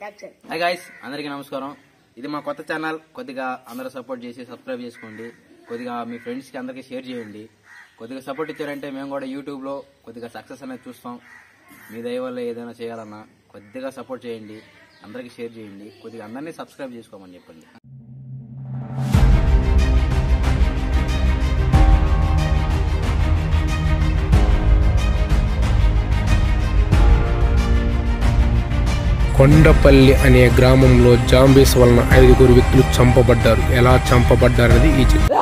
Action hi guys అందరికీ నమస్కారం ఇది మా కొత్త ఛానల్ కొద్దిగా అందరూ సపోర్ట్ చేసి సబ్స్క్రైబ్ చేసుకోండి కొద్దిగా మీ ఫ్రెండ్స్కి అందరికీ షేర్ చేయండి కొద్దిగా సపోర్ట్ ఇచ్చారంటే మేము కూడా యూట్యూబ్లో కొద్దిగా సక్సెస్ అనేది చూస్తాం మీ దయ వల్ల ఏదైనా చేయాలన్నా కొద్దిగా సపోర్ట్ చేయండి అందరికీ షేర్ చేయండి కొద్దిగా అందరినీ సబ్స్క్రైబ్ చేసుకోమని చెప్పండి కొండపల్లి అనే గ్రామంలో జాంబీస్ వలన ఐదుగురు వ్యక్తులు చంపబడ్డారు ఎలా చంపబడ్డారనేది ఈ చిత్రం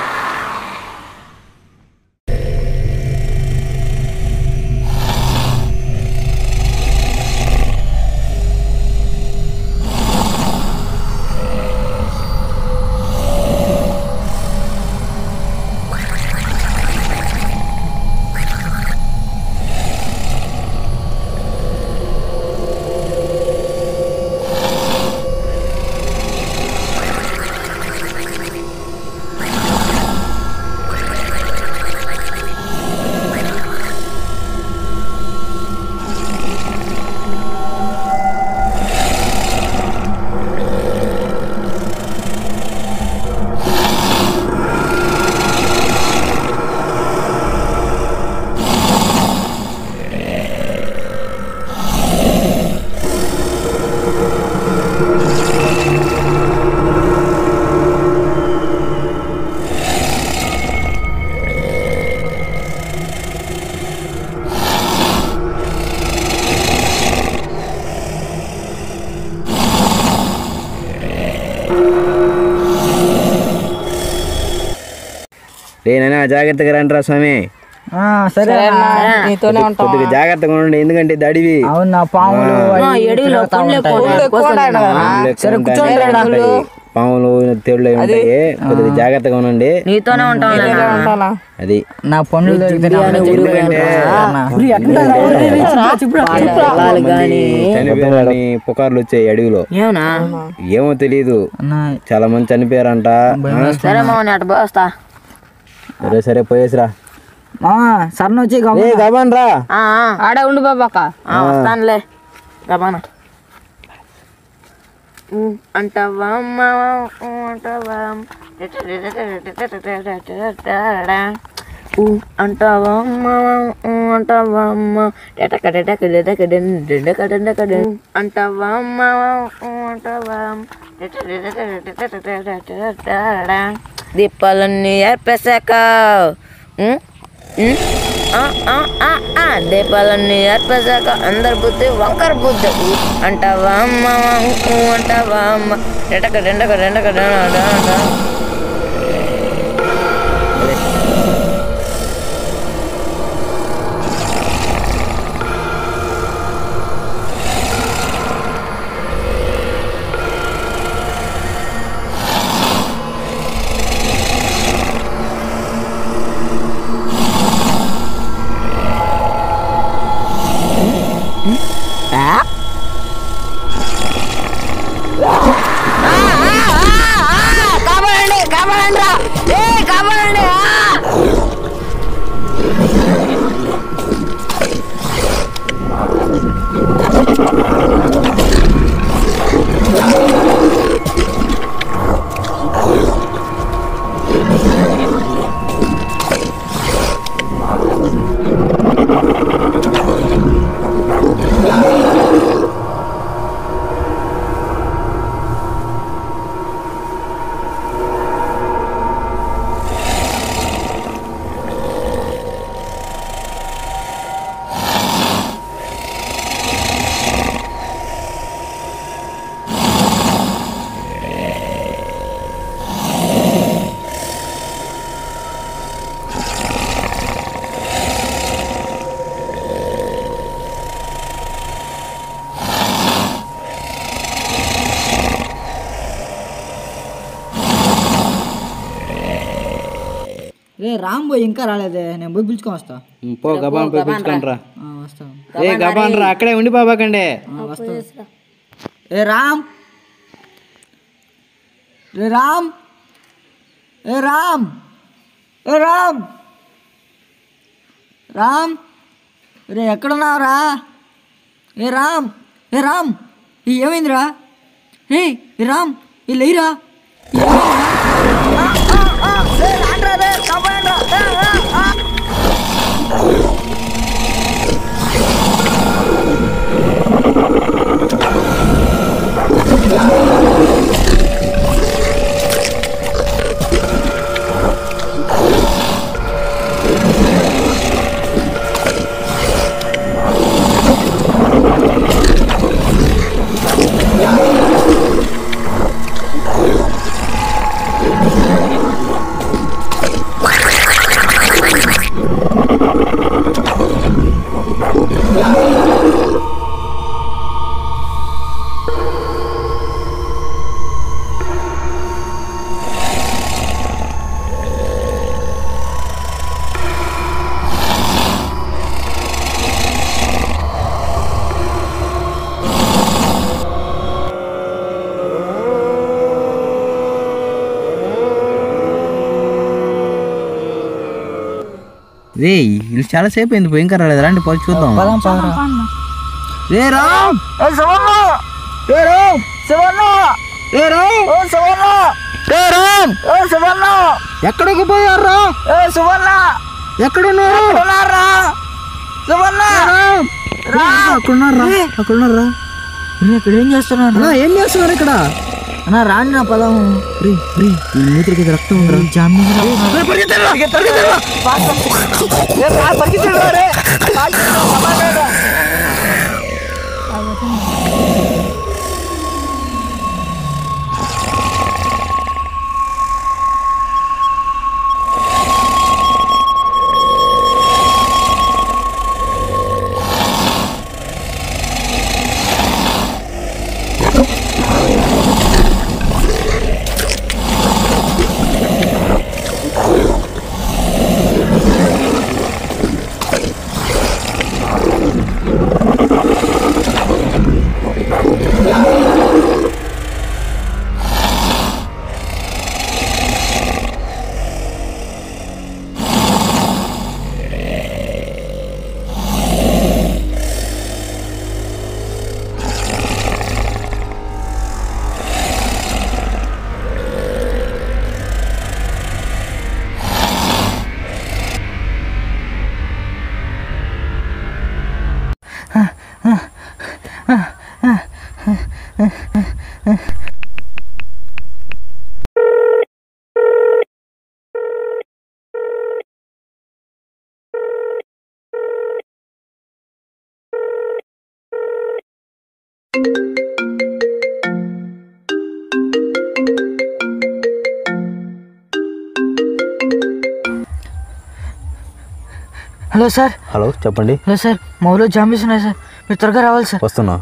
లేనైనా జాగ్రత్తగా రండి రా స్వామి ఆ, సరే అన్న, నీతోనే ఉంటాం కొద్దిగా జాగ్రత్తగా ఉండండి ఎందుకంటే ఇది అడవి అవునా పాములు అవి తిరుగుతా ఉంటాయి. సరే కూర్చోండి రా. పాములు తేళ్ళు అవి ఉంటాయి కొద్దిగా జాగ్రత్తగా ఉండండి నీతోనే ఉంటాం నాన్న. అది నా పనులు దొరికితే నా పనులు ఎందుకంటే గాని చనిపోయారని పుకార్లు వచ్చాయి అడవిలో ఏమన్నా ఏమో తెలియదు అన్న, చాలా మంది చనిపోయారంట ఆ? సరే మామ నేను అటు పోస్తా సరే సరే పోయేసిరా మామ సన్న వచ్చి గమ్మున. ఏ గబాన్ రా ఆ, ఆ. ఆడ ఉండు బాబాక ఆ, వస్తానులే రమాన అంటావా అమ్మ, ఊ అంటావా ఊ అంటావా అమ్మ, ఊ అంటావా అమ్మ డెటక డెటక డెటక డెన్ డెడక డెడక డెన్. అంటావా అమ్మ, ఊ అంటావా డెట డెటక డెటక డెటక డెన్. దీపాలన్నీ ఏర్పేశాక ఉం? ఉం? ఆ, ఆ, ఆ, ఆ, దీపాలన్నీ ఏర్పేశాక అందరి బుద్ధి వంకర బుద్ధి ఊ అంటావా అమ్మ ఊ అంటావా అమ్మ డెటక డెండక డెండక డెన డెన డెన. కాపాడండి కాపాడండి రా ఏ కాపాడండి ఆ! రే రామ్ పోయి ఇంకా రాలేదే నేను పోయి పిలుచుకొని వస్తా పో గబాన్ పోయి పిలుచుకొని రా ఆ, వస్తా ఏ గబాన్ రా అక్కడే ఉండి బాబాకండి ఆ, వస్తా ఏ రామ్ రే రామ్ ఏ రామ్ ఏ రామ్ రామ్ రే ఎక్కడున్నావురా ఏ రామ్ ఏ రామ్ ఈ ఏమైందిరా రే రామ్ ఈ లేరా రే వీళ్ళు చాలా సేపు అయింది పోయి ఇంకా రాలేదు రండి పోయి చూద్దాం రే రామ్ రే రామ్ రే రామ్ రే రామ్ ఎక్కడికి పోయారా ఎక్కడున్నారు రామ్ అక్కడున్నారా అక్కడున్నారా ఇక్కడ ఏం చేస్తున్నారు అన్నా ఏం చేస్తున్నారు ఇక్కడ అన్న రాండి నా పదం రే రే ఈ మూతికి రక్తం ఉందిరా జామీన్ హలో సార్ హలో చెప్పండి హలో సార్ మా ఊళ్ళో జాంబీస్ ఉన్నాయి సార్ మీరు త్వరగా రావాలి సార్ వస్తున్నా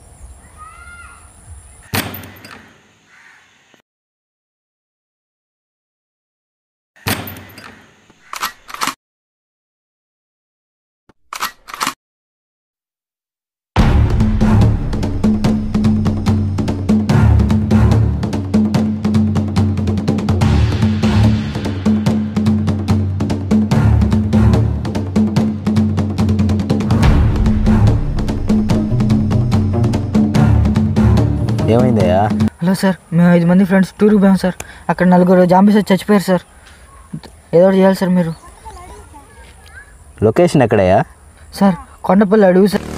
ఏమైందయ్యా హలో సార్ మేము ఐదు మంది ఫ్రెండ్స్ టూర్కి పోయాం సార్ అక్కడ నలుగురు జాంబీస్ వచ్చి చచ్చిపోయారు సార్ ఏదో ఒకటి చేయాలి సార్ మీరు లొకేషన్ ఎక్కడయ్యా సార్ కొండపల్లి అడుగు సార్